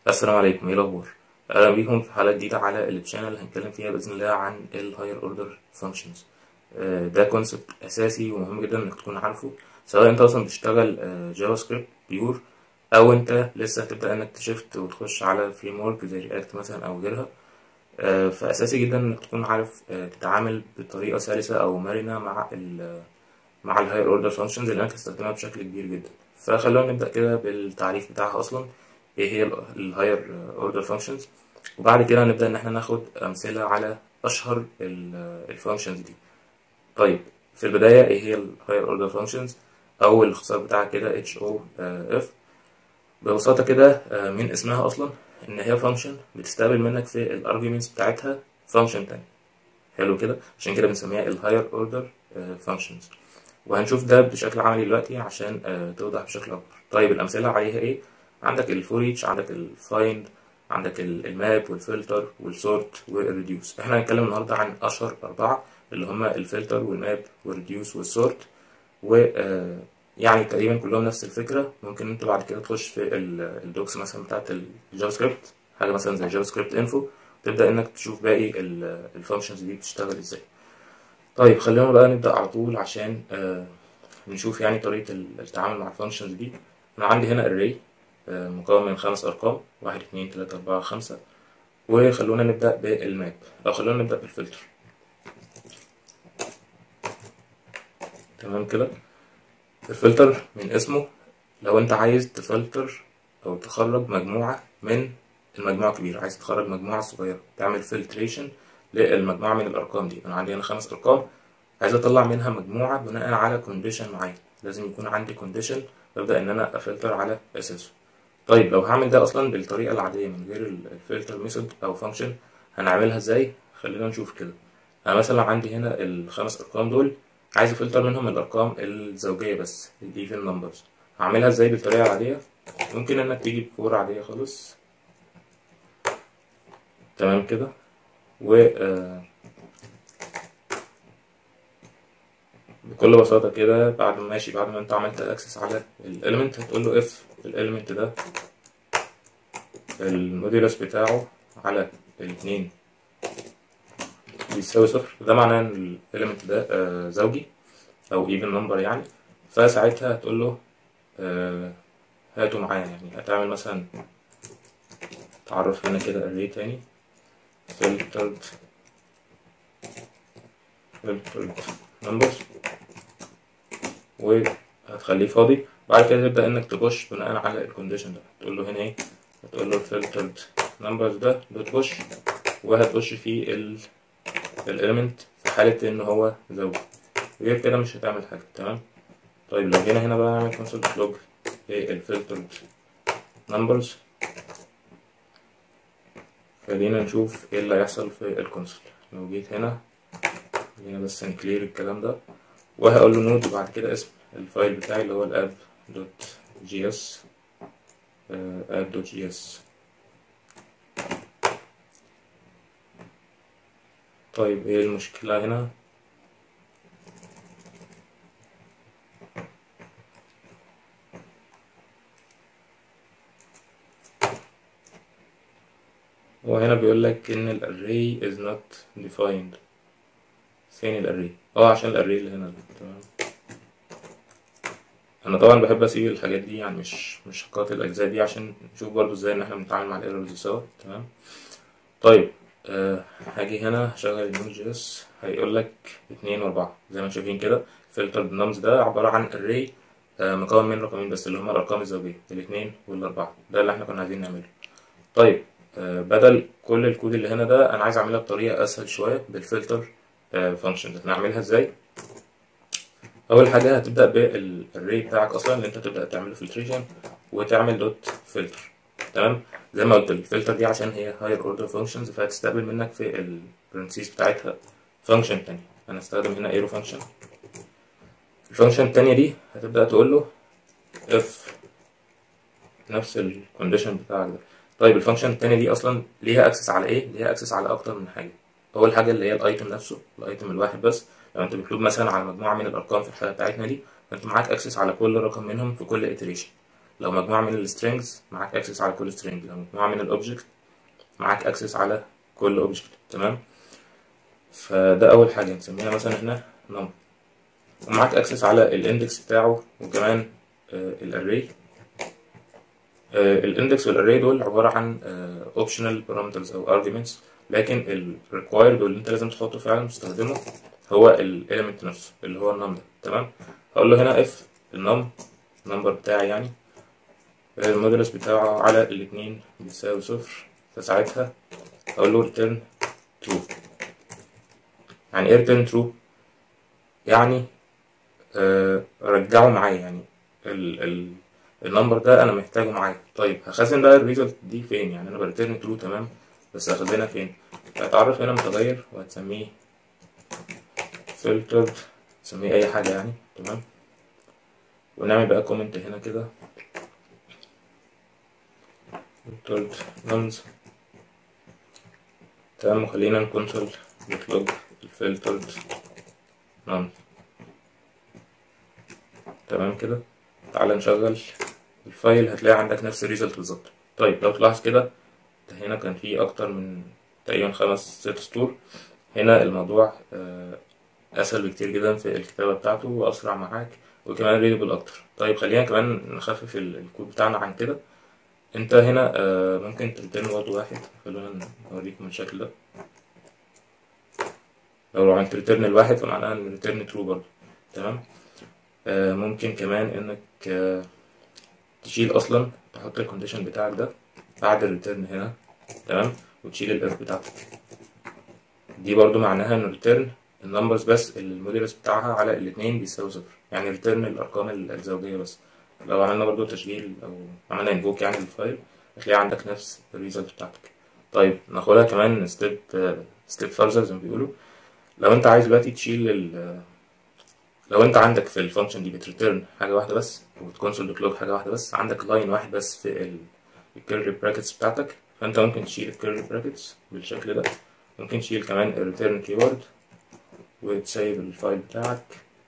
السلام عليكم ايه الاخبار اهلا بيكم في حلقه جديده على التشانل هنتكلم فيها باذن الله عن الهاير اوردر فانكشنز ده كونسبت اساسي ومهم جدا انك تكون عارفه سواء انت اصلا بتشتغل جافا سكريبت بيور او انت لسه هتبدا انك تشفت وتخش على فريم ورك زي رياكت مثلا او غيرها آه، فاساسي جدا انك تكون عارف آه، تتعامل بطريقه سلسه او مرنه مع ال مع الهاير اوردر فانكشنز اللي انت هتستخدمها بشكل كبير جدا فخلونا نبدا كده بالتعريف بتاعها اصلا ايه هي الهاير اوردر فانكشنز وبعد كده هنبدا ان احنا ناخد امثله على اشهر الفانكشنز دي طيب في البدايه ايه هي الهاير اوردر فانكشنز او الاختصار بتاعها كده اتش او اف ببساطه كده آه، من اسمها اصلا ان هي فانكشن بتستقبل منك في الارجيومنتس بتاعتها فانكشن تاني حلو كده عشان كده بنسميها الهاير اوردر فانكشنز وهنشوف ده بشكل عملي دلوقتي عشان آه، توضح بشكل اكبر طيب الامثله عليها ايه عندك الفوريتش عندك الفايند عندك الماب والفلتر والسورت والريديوس احنا هنتكلم النهارده عن اشهر اربعه اللي هما الفلتر والماب والريديوس والسورت و آه، يعني تقريبا كلهم نفس الفكره ممكن انت بعد كده تخش في ال- الدوكس مثلا بتاعت الجافا سكريبت حاجه مثلا زي جافا سكريبت انفو تبدا انك تشوف باقي الفانكشنز دي بتشتغل ازاي طيب خلينا بقى نبدا على طول عشان آه، نشوف يعني طريقه التعامل مع الفانكشنز دي انا عندي هنا array آه، مكون من خمس ارقام واحد اتنين تلاته اربعه خمسه وخلونا نبدا بالماب او خلونا نبدا بالفلتر تمام كده الفلتر من اسمه لو انت عايز تفلتر او تخرج مجموعة من المجموعة الكبيرة عايز تخرج مجموعة صغيرة تعمل فلتريشن للمجموعة من الارقام دي انا عندي هنا خمس ارقام عايز اطلع منها مجموعة بناء على كونديشن معين لازم يكون عندي كونديشن ببدأ ان انا افلتر على اساسه طيب لو هعمل ده اصلا بالطريقة العادية من غير الفلتر ميثود او فانكشن هنعملها ازاي خلينا نشوف كده انا مثلا عندي هنا الخمس ارقام دول عايز افلتر منهم الارقام الزوجيه بس الايفن نمبرز هعملها ازاي بالطريقه العاديه ممكن انك تيجي بفور عاديه خالص تمام كده و آه، بكل بساطه كده بعد ما ماشي بعد ما انت عملت اكسس على الاليمنت هتقول له اف الاليمنت ده الموديولس بتاعه على الاثنين بيساوي صفر ده معناه ان الاليمنت ده آه، زوجي او even number يعني فساعتها هتقول له آه، هاته معايا يعني هتعمل مثلا تعرف هنا كده array تاني filtered filtered numbers وهتخليه فاضي بعد كده تبدأ انك تبوش بناء على الكونديشن ده تقول له هنا ايه هتقول له filtered numbers ده دوت بوش وهتبوش فيه ال الاليمنت في حالة ان هو زوجي غير كده مش هتعمل حاجة تمام طيب لو جينا هنا بقى نعمل console log للفلترد نمبرز خلينا نشوف ايه اللي هيحصل في الكونسول لو جيت هنا خلينا بس نكلير الكلام ده وهقول له نود وبعد كده اسم الفايل بتاعي اللي هو الاب دوت جي اس اب دوت جي اس طيب ايه المشكلة هنا وهنا بيقول لك ان الاري is not defined فين الاري اه عشان الاري اللي هنا ده تمام انا طبعا بحب اسيب الحاجات دي يعني مش مش هقاطع الاجزاء دي عشان نشوف برضو ازاي ان احنا بنتعامل مع الايرورز سوا تمام طيب أه هاجي هنا هشغل النود جي اس هيقول لك اتنين واربعة زي ما انتم شايفين كده فلتر نمز ده عبارة عن array آه، مكون من رقمين بس اللي هما الارقام الزوجية الاتنين والاربعة ده اللي احنا كنا عايزين نعمله طيب آه، بدل كل الكود اللي هنا ده انا عايز اعملها بطريقة اسهل شوية بالفلتر فانكشن هنعملها ازاي اول حاجة هتبدأ بالarray بتاعك اصلا اللي انت تبدأ تعمله فلتريشن وتعمل دوت فلتر تمام زي ما قلت الفلتر دي عشان هي higher order functions فهتستقبل منك في البرنسيس بتاعتها فانكشن تانية انا استخدم هنا arrow function الفانكشن التانية دي هتبدأ تقول له if نفس الكونديشن بتاعك ده طيب الفانكشن التانية دي اصلا ليها اكسس على ايه ليها اكسس على اكتر من حاجة اول حاجة اللي هي الايتم نفسه الايتم الواحد بس لو انت بتكتب مثلا على مجموعة من الارقام في الحالة بتاعتنا دي فانت معاك اكسس على كل رقم منهم في كل iteration لو مجموعة من السترينجز معاك اكسس على كل سترينج لو مجموعة من الاوبجكت معاك اكسس على كل اوبجكت تمام فده اول حاجة نسميها مثلا هنا نم ومعاك اكسس على الاندكس بتاعه وكمان الاري الاندكس والاري دول عبارة عن اوبشنال بارامترز او arguments لكن الريكوايرد واللي انت لازم تحطه فعلا تستخدمه هو الاليمنت نفسه اللي هو النم ده تمام هقول له هنا اف النم النمبر بتاعي يعني المودولس بتاعه على الاتنين بيساوي صفر فساعتها هقول له return true يعني ايه return true يعني آه رجعه معايا يعني ال ال النمبر ده انا محتاجه معايا طيب هخزن بقى الريزلت دي فين يعني انا بريتيرن ترو تمام بس هخزنها فين هتعرف هنا متغير وهتسميه filtered تسميه اي حاجة يعني تمام ونعمل بقى كومنت هنا كده filtered nums تمام وخلينا نكونسول نطلب الفلترد nums تمام كده تعال نشغل الفايل هتلاقي عندك نفس الريزلت بالظبط طيب لو تلاحظ كده هنا كان في اكتر من تقريبا خمس ست سطور هنا الموضوع اسهل بكتير جدا في الكتابة بتاعته واسرع معاك وكمان ريدبل اكتر طيب خلينا كمان نخفف الكود بتاعنا عن كده انت هنا ممكن تريتيرن برضه واحد خلونا نوريكم الشكل ده لو عملت ريتيرن الواحد فمعناها ان ريتيرن ترو برضه تمام ممكن كمان انك تشيل اصلا تحط الكونديشن بتاعك ده بعد الريتيرن هنا تمام وتشيل الاف بتاعتك دي برضو معناها ان الريتيرن النمبرز بس اللي الموديلس بتاعها على الاتنين بيساوي صفر يعني ريتيرن الارقام الزوجيه بس لو عملنا برضو تشغيل او عملنا انفوك يعني للفايل هتلاقي عندك نفس الريزلت بتاعتك طيب ناخدها كمان ستيب ستيب فارزر زي ما بيقولوا لو انت عايز دلوقتي تشيل ال لو انت عندك في الفانكشن دي بتريتيرن حاجه واحده بس وبتكونسول دوت حاجه واحده بس عندك لاين واحد بس في الكيرلي براكتس بتاعتك فانت ممكن تشيل الكيرلي براكتس بالشكل ده ممكن تشيل كمان الريتيرن كيورد وتسيب الفايل بتاعك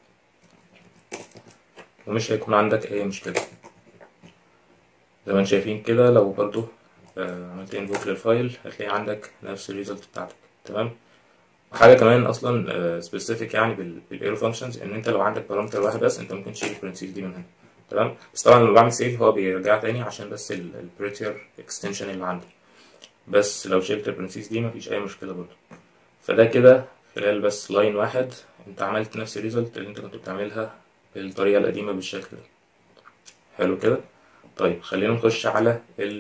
ومش هيكون عندك اي مشكله زي ما انتم شايفين كده لو برضو آه عملت انفوك للفايل هتلاقي عندك نفس الريزلت بتاعتك تمام وحاجه كمان اصلا سبيسيفيك يعني بالايرو فانكشنز ان انت لو عندك بارامتر واحد بس انت ممكن تشيل البرنسيز دي من هنا تمام بس طبعا لما بعمل سيف هو بيرجع تاني عشان بس البريتير اكستنشن اللي عندي بس لو شلت البرنسيز دي مفيش اي مشكله برضه فده كده خلال بس لاين واحد انت عملت نفس الريزلت اللي انت كنت بتعملها بالطريقه القديمه بالشكل ده حلو كده طيب خلينا نخش على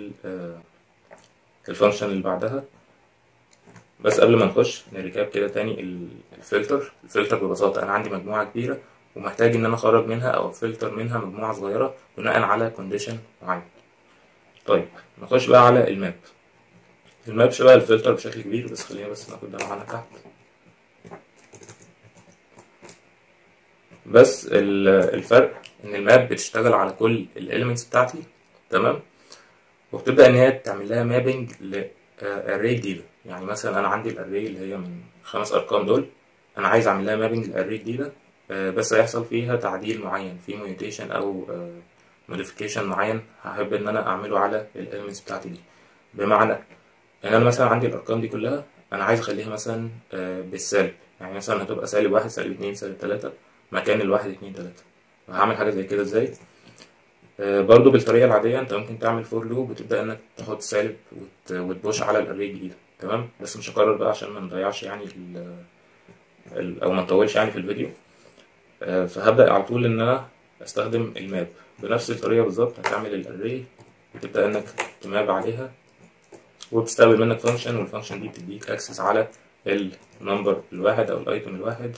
الفانكشن اللي بعدها بس قبل ما نخش نريكاب كده تاني الفلتر الفلتر ببساطة أنا عندي مجموعة كبيرة ومحتاج إن أنا أخرج منها أو فلتر منها مجموعة صغيرة بناء على كونديشن معين طيب نخش بقى على الماب الماب شبه الفلتر بشكل كبير بس خلينا بس ناخد ده معانا تحت بس الفرق إن الماب بتشتغل على كل الإليمنتس بتاعتي تمام وبتبدأ إن هي تعمل لها مابنج لأري جديدة يعني مثلا انا عندي الاري اللي هي من خمس ارقام دول انا عايز اعمل لها مابنج لاري جديده بس هيحصل فيها تعديل معين في ميوتيشن او موديفيكيشن معين هحب ان انا اعمله على الاليمنتس بتاعتي دي بمعنى ان انا مثلا عندي الارقام دي كلها انا عايز اخليها مثلا بالسالب يعني مثلا هتبقى سالب واحد سالب اتنين سالب تلاتة مكان الواحد اتنين تلاتة هعمل حاجه زي كده ازاي برضو بالطريقه العاديه انت ممكن تعمل فور لوب وتبدا انك تحط سالب وتبوش على الاري الجديده تمام بس مش هكرر بقى عشان ما نضيعش يعني ال ال او ما نطولش يعني في الفيديو آه فهبدا على طول ان انا استخدم الماب بنفس الطريقه بالظبط هتعمل الاري وتبدا انك تماب عليها وبتستقبل منك فانكشن والفانكشن دي بتديك اكسس على النمبر الواحد او الايتم الواحد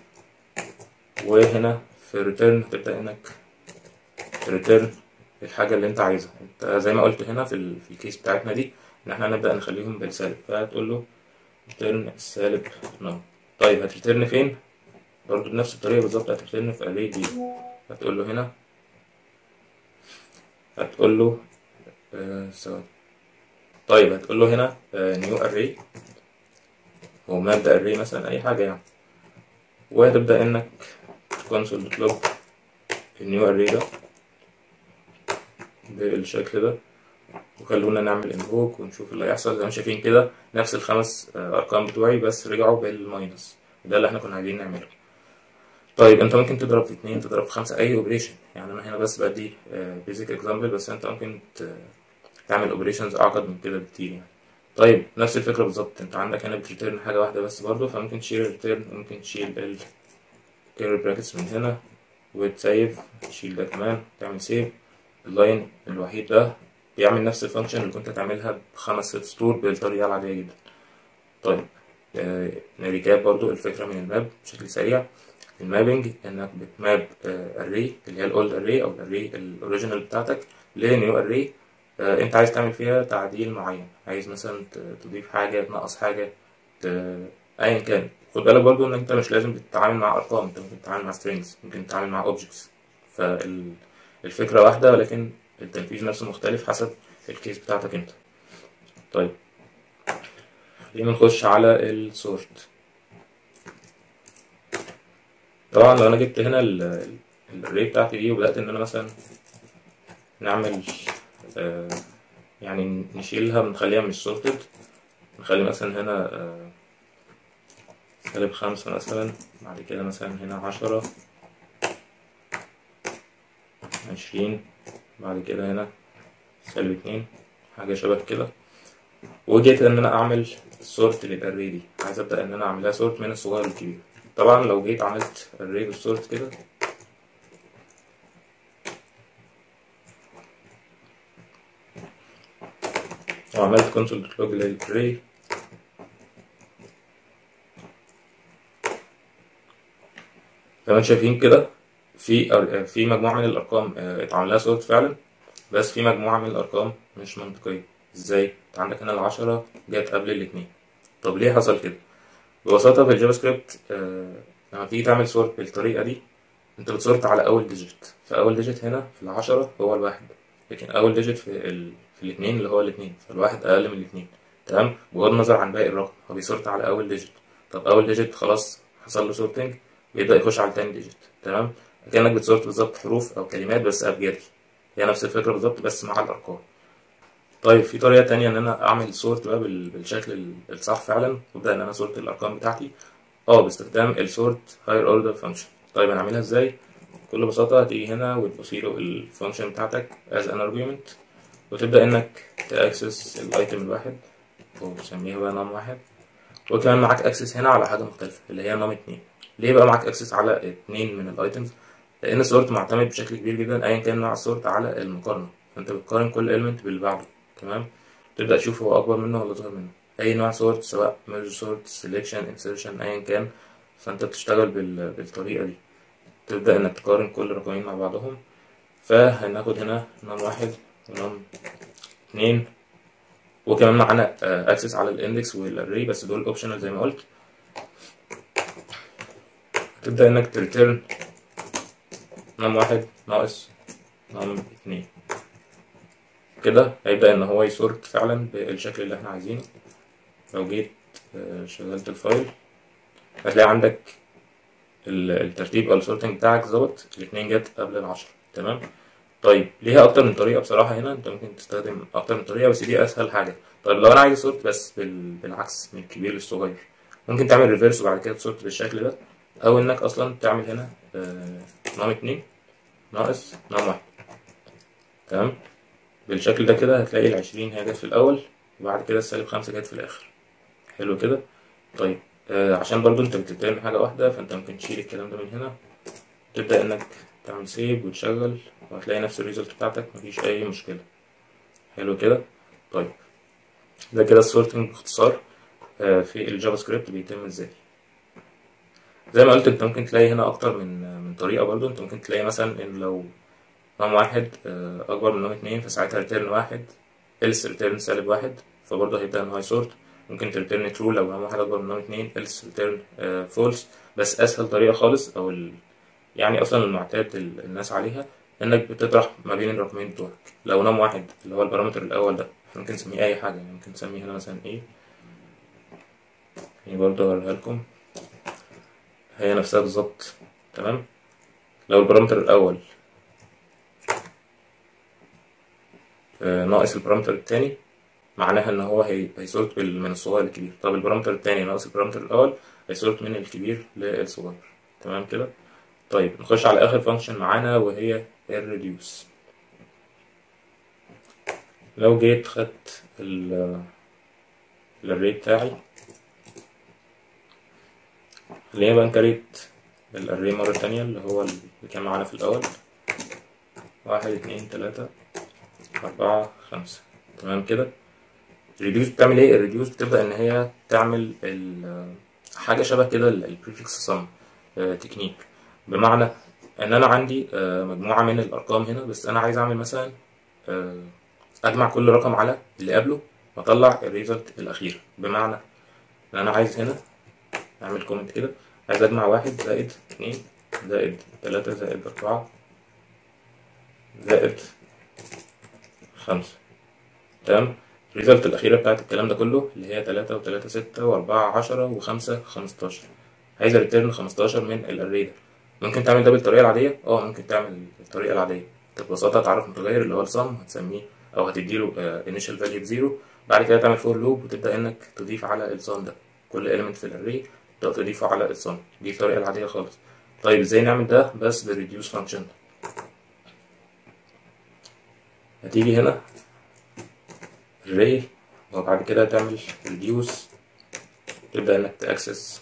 وهنا في الريتيرن هتبدا انك تريتيرن الحاجه اللي انت عايزها انت زي ما قلت هنا في, ال في الكيس بتاعتنا دي ان احنا هنبدا نخليهم بالسالب فهتقول له ريتيرن السالب نو طيب هتريتيرن فين برضو بنفس الطريقه بالظبط هتريتيرن في اري دي هتقول له هنا هتقول له آه سوري طيب هتقول له هنا نيو اري هو ماب اري مثلا اي حاجه يعني وهتبدا انك كونسول دوت لوج النيو اري ده بالشكل ده وخلونا نعمل انفوك ونشوف اللي هيحصل زي ما شايفين كده نفس الخمس ارقام بتوعي بس رجعوا بالماينس ده اللي احنا كنا عايزين نعمله طيب انت ممكن تضرب في اتنين تضرب في خمسة اي اوبريشن يعني انا هنا بس بدي بيزك اكزامبل بس انت ممكن تعمل اوبريشنز اعقد من كده بكتير يعني طيب نفس الفكرة بالظبط انت عندك هنا بتريتيرن حاجة واحدة بس برضه فممكن تشيل الريتيرن ممكن تشيل ال كيرل براكتس من هنا وتسيف تشيل ده كمان تعمل سيف اللاين الوحيد ده بيعمل نفس الفانكشن اللي كنت هتعملها بخمس ست سطور بالطريقة العادية جدا طيب آه نريكاب برضو الفكرة من الماب بشكل سريع المابنج انك بتماب اري اللي هي الاولد اري او الاري الاوريجينال بتاعتك لنيو اري آه انت عايز تعمل فيها تعديل معين عايز مثلا تضيف حاجة تنقص حاجة ايا كان خد بالك برضو ان انت مش لازم تتعامل مع ارقام انت ممكن تتعامل مع strings ممكن تتعامل مع objects فالفكرة واحدة ولكن التنفيذ نفسه مختلف حسب الكيس بتاعتك انت طيب خلينا نخش على السورت طبعا لو انا جبت هنا الاري بتاعتي دي وبدأت ان انا مثلا نعمل آه يعني نشيلها ونخليها مش سورتد نخلي مثلا هنا آه سالب خمسة مثلا بعد كده مثلا هنا عشرة عشرين بعد كده هنا سالب اتنين حاجة شبه كده وجيت ان انا اعمل سورت للاري دي عايز ابدا ان انا اعملها سورت من الصغير للكبير طبعا لو جيت عملت اري بالسورت كده وعملت كونسول دوت لوج للاري زي ما انتم شايفين كده في في مجموعة من الأرقام اتعمل لها سورت فعلا بس في مجموعة من الأرقام مش منطقية ازاي؟ انت عندك هنا العشرة جت قبل الاتنين طب ليه حصل كده؟ ببساطة في الجافا سكريبت آه لما تيجي تعمل سورت بالطريقة دي انت بتسورت على أول ديجيت فأول ديجيت هنا في العشرة هو الواحد لكن أول ديجيت في ال... في الاتنين اللي هو الاتنين فالواحد أقل من الاتنين تمام بغض النظر عن باقي الرقم هو بيسورت على أول ديجيت طب أول ديجيت خلاص حصل له سورتنج بيبدأ يخش على تاني ديجيت تمام كأنك بتسورت بالظبط حروف أو كلمات بس أبجدي هي نفس الفكرة بالظبط بس مع الأرقام طيب في طريقة تانية إن أنا أعمل سورت بقى بالشكل الصح فعلا وأبدأ إن أنا سورت الأرقام بتاعتي أه باستخدام السورت هاير أوردر فانكشن طيب هنعملها إزاي؟ بكل بساطة هتيجي هنا وتبصي له الفانكشن بتاعتك as an argument وتبدأ إنك تأكسس الأيتم الواحد وتسميها بقى نم واحد وكمان معاك أكسس هنا على حاجة مختلفة اللي هي نم اتنين ليه بقى معاك أكسس على اتنين من الأيتمز؟ لأن السورت معتمد بشكل كبير جدا أيا كان نوع السورت على المقارنة فأنت بتقارن كل إيلمنت باللي بعده تمام تبدأ تشوف هو أكبر منه ولا أصغر منه أي نوع سورت سواء ميرج سورت سيلكشن انسيرشن أيا كان فأنت بتشتغل بال... بالطريقة دي تبدأ إنك تقارن كل رقمين مع بعضهم فهناخد هنا نم واحد ونم اتنين وكمان معانا اكسس على الاندكس والاري بس دول اوبشنال زي ما قلت تبدأ إنك تريتيرن نم واحد ناقص نم اتنين كده هيبدأ إن هو يسورت فعلا بالشكل اللي احنا عايزينه لو جيت شغلت الفايل هتلاقي عندك الترتيب أو السورتنج بتاعك ظبط الاتنين جت قبل العشرة تمام طيب ليها أكتر من طريقة بصراحة هنا أنت ممكن تستخدم أكتر من طريقة بس دي أسهل حاجة طيب لو أنا عايز أسورت بس بالعكس من الكبير للصغير ممكن تعمل ريفيرس وبعد كده تسورت بالشكل ده أو إنك أصلا تعمل هنا نم اتنين ناقص نم واحد تمام بالشكل ده كده هتلاقي العشرين هي جت في الأول وبعد كده السالب خمسة جت في الآخر حلو كده طيب آه عشان برضو انت بتتكلم حاجة واحدة فانت ممكن تشيل الكلام ده من هنا تبدأ انك تعمل سيف وتشغل وهتلاقي نفس الريزلت بتاعتك مفيش أي مشكلة حلو كده طيب ده كده السورتنج باختصار آه في الجافا سكريبت بيتم ازاي زي ما قلت انت ممكن تلاقي هنا اكتر من من طريقة برضو انت ممكن تلاقي مثلا ان لو نم واحد اكبر من نم اتنين فساعتها ريتيرن واحد else ريتيرن سالب واحد فبرضه هيبدأ ان هو يسورت ممكن تريتيرن ترو لو نم واحد اكبر من نم اتنين else ريتيرن فولس بس اسهل طريقة خالص او ال... يعني اصلا المعتاد الناس عليها انك بتطرح ما بين الرقمين بتوعك لو نم واحد اللي هو البارامتر الاول ده ممكن نسميه اي حاجة يعني ممكن نسميه هنا مثلا ايه يعني برضه اوريها لكم هي نفسها بالظبط تمام لو البارامتر الاول آه، ناقص البارامتر التاني معناها ان هو هي- هيسورت بال- من الصغير للكبير طب البارامتر التاني ناقص البارامتر الاول هيسورت من الكبير للصغير تمام كده طيب نخش على اخر فانكشن معانا وهي الريديوس لو جيت خدت ال الاري بتاعي خلينا بقى نكريت الاري مرة تانية اللي هو اللي كان معانا في الأول واحد اتنين تلاتة أربعة خمسة تمام كده الريديوس بتعمل ايه؟ الريديوس بتبدأ إن هي تعمل ال- حاجة شبه كده البريفكس سم تكنيك بمعنى إن أنا عندي آه، مجموعة من الأرقام هنا بس أنا عايز أعمل مثلا آه، أجمع كل رقم على اللي قبله وأطلع الريزلت الأخير بمعنى إن أنا عايز هنا أعمل كومنت كده عايز أجمع واحد زائد اتنين زائد تلاتة زائد أربعة زائد خمسة تمام الريزلت الأخيرة بتاعت الكلام ده كله اللي هي تلاتة وتلاتة ستة وأربعة عشرة وخمسة خمستاشر عايز أريتيرن خمستاشر من الأري ده ممكن تعمل ده بالطريقة العادية؟ اه ممكن تعمل الطريقة العادية انت ببساطة هتعرف متغير اللي هو السم هتسميه أو هتديله initial value بزيرو بعد كده تعمل فور لوب وتبدأ إنك تضيف على السم ده كل element في الأري تبدأ تضيفه على السم دي الطريقة العادية خالص طيب ازاي نعمل ده بس بالريديوس فانكشن هتيجي هنا array وبعد كده تعمل reduce تبدأ انك تأكسس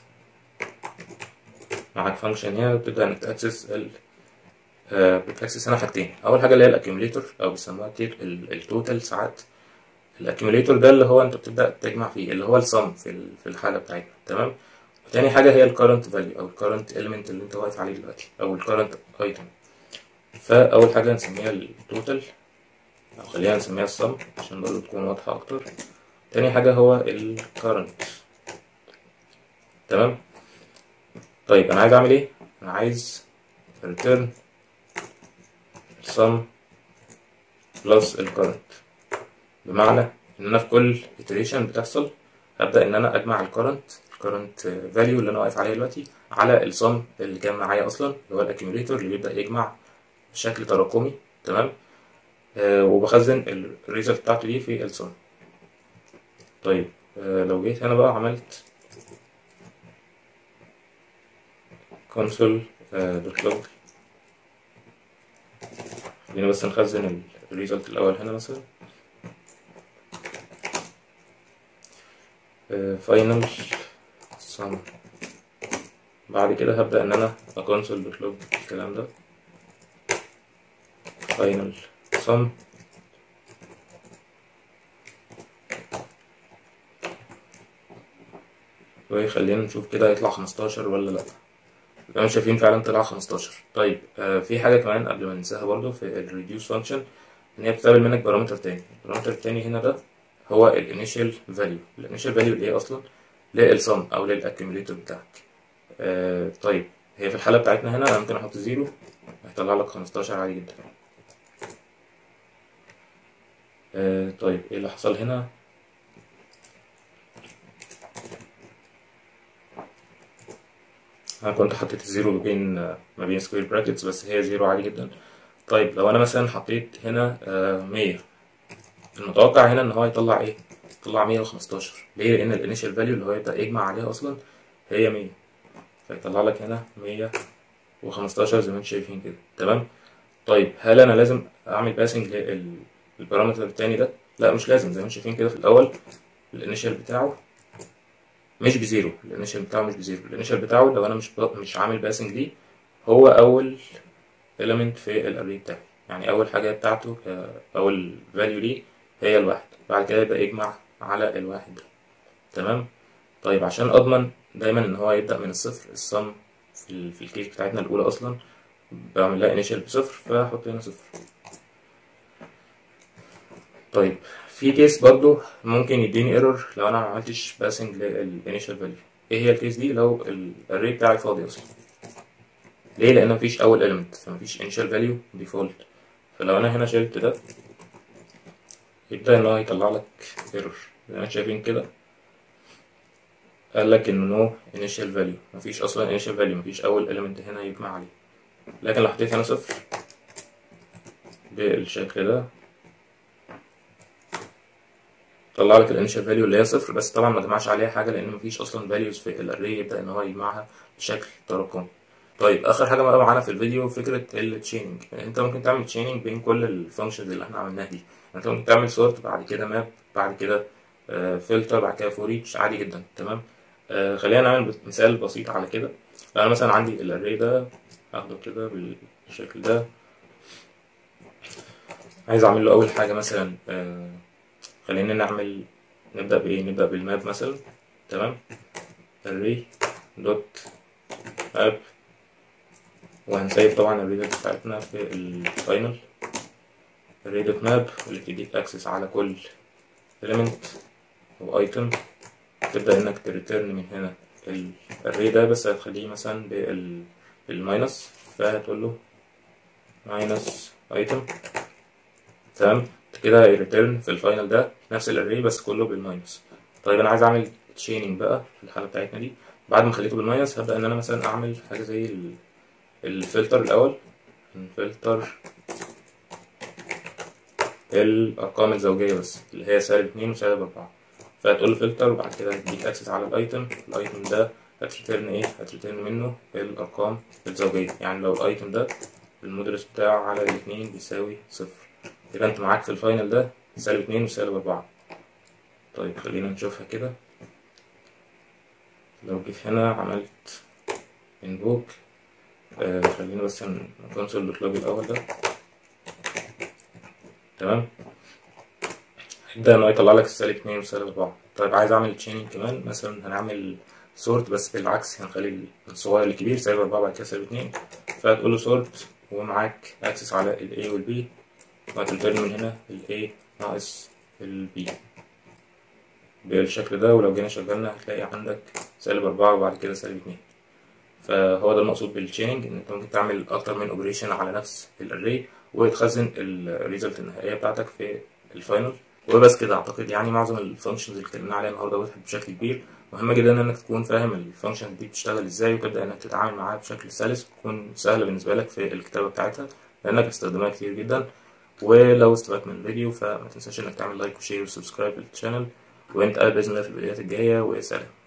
معاك فانكشن هنا وتبدأ انك تأكسس ال آه، بتأكسس هنا حاجتين أول حاجة اللي هي الأكيوميليتور أو بيسموها التوتال ساعات الأكيوميليتور ده اللي هو أنت بتبدأ تجمع فيه اللي هو السم في ال- في الحالة بتاعتنا تمام وتاني حاجة هي الكرنت فاليو أو الكرنت element اللي أنت واقف عليه دلوقتي أو الكرنت ايتم فأول حاجة هنسميها التوتال أو خلينا نسميها السم عشان برضه تكون واضحة أكتر تاني حاجة هو الكرنت تمام طيب أنا عايز أعمل إيه؟ أنا عايز return sum plus الكرنت بمعنى إن أنا في كل iteration بتحصل هبدأ إن أنا أجمع الكرنت الكرنت value اللي أنا واقف عليه دلوقتي على السم اللي كان معايا أصلا اللي هو الأكيوميليتور اللي بيبدأ يجمع بشكل تراكمي تمام آه وبخزن الريزلت بتاعته دي في السم طيب آه لو جيت هنا بقى عملت console دوت log خلينا بس نخزن الريزلت الأول هنا مثلا فاينل sum بعد كده هبدأ إن أنا أكونسول دوت لوج الكلام ده فاينل sum وخلينا نشوف كده هيطلع 15 ولا لأ لو شايفين فعلا طلع 15 طيب آه في حاجة كمان قبل ما ننساها برضو في الريديوس فانكشن ان هي بتقابل منك بارامتر تاني البارامتر التاني هنا ده هو الانيشال فاليو الانيشال فاليو اللي هي اصلا للسم او للاكيوميليتور بتاعك آه طيب هي في الحالة بتاعتنا هنا انا ممكن احط زيرو هيطلع لك 15 عادي جدا آه طيب ايه اللي حصل هنا انا كنت حطيت الزيرو ما بين ما بين سكوير براكتس بس هي زيرو عادي جدا طيب لو انا مثلا حطيت هنا مية المتوقع هنا ان هو يطلع ايه يطلع مية وخمستاشر ليه لان الانيشال فاليو اللي هو يبدأ يجمع عليها اصلا هي مية فيطلع لك هنا مية وخمستاشر زي ما انتم شايفين كده تمام طيب هل انا لازم اعمل باسنج للبارامتر التاني ده لا مش لازم زي ما انتم شايفين كده في الاول الانيشال بتاعه مش بزيرو الانيشال بتاعه مش بزيرو الانيشال بتاعه لو انا مش ب... مش عامل باسنج ليه هو اول element في الاري بتاعي يعني اول حاجه بتاعته اول فاليو ليه هي الواحد بعد كده يبقى يجمع على الواحد ده تمام طيب عشان اضمن دايما ان هو يبدا من الصفر السم في, ال... في الكيس بتاعتنا الاولى اصلا بعمل لها انيشال بصفر فاحط هنا صفر طيب في كيس برضو ممكن يديني ايرور لو انا ما عملتش باسنج للانيشال فاليو ايه هي الكيس دي لو الاري بتاعي فاضي اصلا ليه لان مفيش اول element فمفيش initial value default فلو انا هنا شلت ده يبدا ان هو يطلع لك ايرور زي ما انتم شايفين كده قال لك انه no initial value مفيش اصلا initial value مفيش اول element هنا يجمع عليه لكن لو حطيت هنا صفر بالشكل ده طلع لك الانيشال فاليو اللي هي صفر بس طبعا ما جمعش عليها حاجه لان مفيش اصلا فاليوز في الاري يبدا ان هو يجمعها بشكل تراكمي طيب اخر حاجه بقى معانا في الفيديو فكره التشيننج انت ممكن تعمل تشيننج بين كل الفانكشنز اللي احنا عملناها دي انت ممكن تعمل سورت بعد كده ماب بعد كده فلتر بعد كده فور ايتش عادي جدا تمام آه خلينا نعمل مثال بسيط على كده انا مثلا عندي الاري ده هاخده كده بالشكل ده عايز اعمل له اول حاجه مثلا آه خلينا نعمل نبدا بايه نبدا بالماب مثلا تمام array دوت ماب وهنسيب طبعا الريدت بتاعتنا في الفاينل array دوت ماب اللي بتديك اكسس على كل element او ايتم تبدا انك تريتيرن من هنا الاري ده بس هتخليه مثلا بال بالماينس فهتقول له ماينس ايتم تمام كده هيريتيرن في الفاينل ده نفس الاري بس كله بالماينس طيب انا عايز اعمل تشيننج بقى في الحاله بتاعتنا دي بعد ما خليته بالماينس هبدا ان انا مثلا اعمل حاجه زي الفلتر الاول نفلتر الارقام الزوجيه بس اللي هي سالب اتنين وسالب اربعة فهتقول له فلتر وبعد كده هتديك اكسس على الايتم الايتم ده هتريتيرن ايه هتريتيرن منه الارقام الزوجيه يعني لو الايتم ده المودرس بتاعه على الاتنين بيساوي صفر يبقى انت معاك في الفاينل ده سالب اتنين وسالب اربعة طيب خلينا نشوفها كده لو جيت هنا عملت انفوك آه خلينا بس نكونسول دوت لوج الاول ده تمام هيبدأ ان هو يطلع لك السالب اتنين وسالب اربعة طيب عايز اعمل تشيننج كمان مثلا هنعمل سورت بس بالعكس هنخلي الصغير الكبير سالب اربعة بعد كده سالب اتنين فهتقول له سورت ومعاك اكسس على ال A وال B وهترترن من هنا ال A ناقص ال B بالشكل ده ولو جينا شغلنا هتلاقي عندك سالب أربعة وبعد كده سالب اتنين فهو ده المقصود بالتشيننج ان انت ممكن تعمل اكتر من اوبريشن على نفس الاري وتخزن الريزلت النهائيه بتاعتك في الفاينل وبس كده اعتقد يعني معظم الفانكشنز اللي اتكلمنا عليها النهارده وضحت بشكل كبير مهم جدا انك تكون فاهم الفانكشن دي بتشتغل ازاي وتبدا انك تتعامل معاها بشكل سلس وتكون سهله بالنسبه لك في الكتابه بتاعتها لانك هتستخدمها كتير جدا ولو استفدت من الفيديو فما تنساش انك تعمل لايك وشير وسبسكرايب للشانل ونتقابل باذن الله في الفيديوهات الجايه وسلام